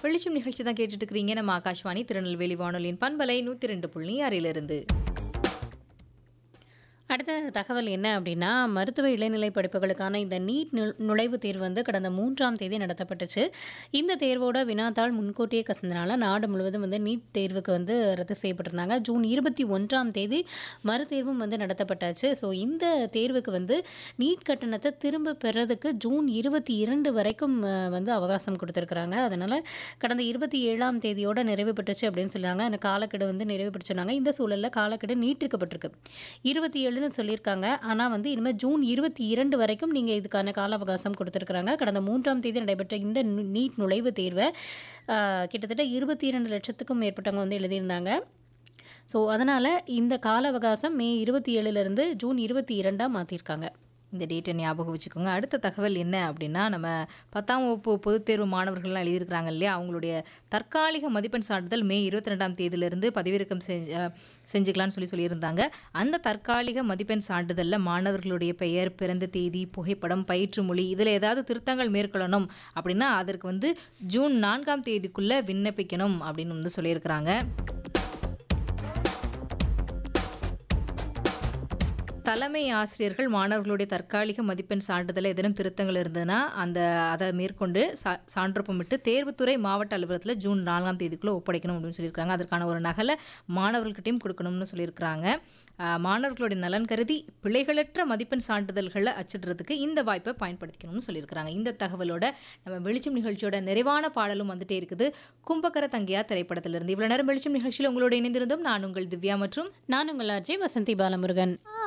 வெளிச்சம் நிகழ்ச்சி தான் கேட்டுட்டு இருக்கிறீங்க நம்ம ஆகாஷ்வாணி திருநெல்வேலி வானொலியின் பண்பலை நூற்றி ரெண்டு புள்ளி ஆறிலிருந்து அடுத்த தகவல் என்ன அப்படின்னா மருத்துவ இளநிலை படிப்புகளுக்கான இந்த நீட் நு- நுழைவுத் தேர்வு வந்து கடந்த மூன்றாம் தேதி நடத்தப்பட்டுச்சு இந்த தேர்வோட வினாத்தாள் முன்கூட்டியே கசந்தனால நாடு முழுவதும் வந்து நீட் தேர்வுக்கு வந்து ரத்து செய்யப்பட்டிருந்தாங்க ஜூன் இருபத்தி ஒன்றாம் தேதி மறுதேர்வும் வந்து நடத்தப்பட்டாச்சு ஸோ இந்த தேர்வுக்கு வந்து நீட் கட்டணத்தை திரும்ப பெறதுக்கு ஜூன் இருபத்தி இரண்டு வரைக்கும் அஹ், வந்து அவகாசம் கொடுத்துருக்குறாங்க அதனால் கடந்த இருபத்தி ஏழாம் தேதியோட நிறைவு பெற்றுச்சு அப்படின்னு சொன்னாங்க அந்த காலக்கெடு வந்து நிறைவு பெற்றுச்சுனாங்க இந்த சூழலில் காலக்கெடு நீட்டிக்கப்பட்டிருக்கு இருபத்தி ஏழுன்னு சொல்லியிருக்காங்க ஆனால் வந்து இனிமேல் ஜூன் இருபத்தி இரண்டு வரைக்கும் நீங்கள் இதுக்கான கால அவகாசம் கொடுத்துருக்குறாங்க கடந்த மூன்றாம் தேதி நடைபெற்ற இந்த நு- நீட் நுழைவுத் தேர்வை ஆஹ், கிட்டத்தட்ட இருபத்தி இரண்டு லட்சத்துக்கும் மேற்பட்டவங்க வந்து எழுதியிருந்தாங்க ஸோ அதனால் இந்த கால அவகாசம் மே இருபத்தி ஏழுலேருந்து ஜூன் இருபத்தி இரண்டாக மாற்றிருக்காங்க இந்த டேட்டை ஞாபகம் வச்சுக்கோங்க அடுத்த தகவல் என்ன அப்படின்னா நம்ம பத்தாம் வகுப்பு பொதுத் தேர்வு மாணவர்கள்லாம் எழுதியிருக்கிறாங்க இல்லையா அவங்களுடைய தற்காலிக மதிப்பெண் சான்றிதழ் மே இருபத்தி ரெண்டாம் தேதியிலிருந்து பதிவிறக்கம் செஞ்ச செஞ்சுக்கலாம்னு சொல்லி சொல்லியிருந்தாங்க அந்த தற்காலிக மதிப்பெண் சான்றிதழில் மாணவர்களுடைய பெயர் பிறந்த தேதி புகைப்படம் பயிற்று மொழி இதில் ஏதாவது திருத்தங்கள் மேற்கொள்ளணும் அப்படின்னா அதற்கு வந்து ஜூன் நான்காம் தேதிக்குள்ளே விண்ணப்பிக்கணும் அப்படின்னு வந்து சொல்லியிருக்கிறாங்க தலைமை ஆசிரியர்கள் மாணவர்களுடைய தற்காலிக மதிப்பெண் சான்றிதழ் ஏதேனும் திருத்தங்கள் இருந்ததுன்னா அந்த அதை மேற்கொண்டு சா சான்றொப்பமிட்டு தேர்வுத்துறை மாவட்ட அலுவலகத்தில் ஜூன் நான்காம் தேதிக்குள்ளே ஒப்படைக்கணும் அப்படின்னு சொல்லியிருக்காங்க அதற்கான ஒரு நகலை மாணவர்கள்கிட்டையும் கொடுக்கணும்னு சொல்லியிருக்கிறாங்க ஆஹ், மாணவர்களுடைய நலன் கருதி பிழைகளற்ற மதிப்பெண் சான்றிதழ்களை அச்சிடுறதுக்கு இந்த வாய்ப்பை பயன்படுத்திக்கணும்னு சொல்லியிருக்கிறாங்க இந்த தகவலோட நம்ம வெளிச்சம் நிகழ்ச்சியோட நிறைவான பாடலும் வந்துட்டே இருக்குது கும்பகர தங்கியா திரைப்படத்திலிருந்து இவ்வளோ நேரம் வெளிச்சம் நிகழ்ச்சியில் உங்களோட இணைந்திருந்தோம் நான் உங்கள் திவ்யா மற்றும் நான் உங்கள் அஜய் வசந்தி பாலமுருகன்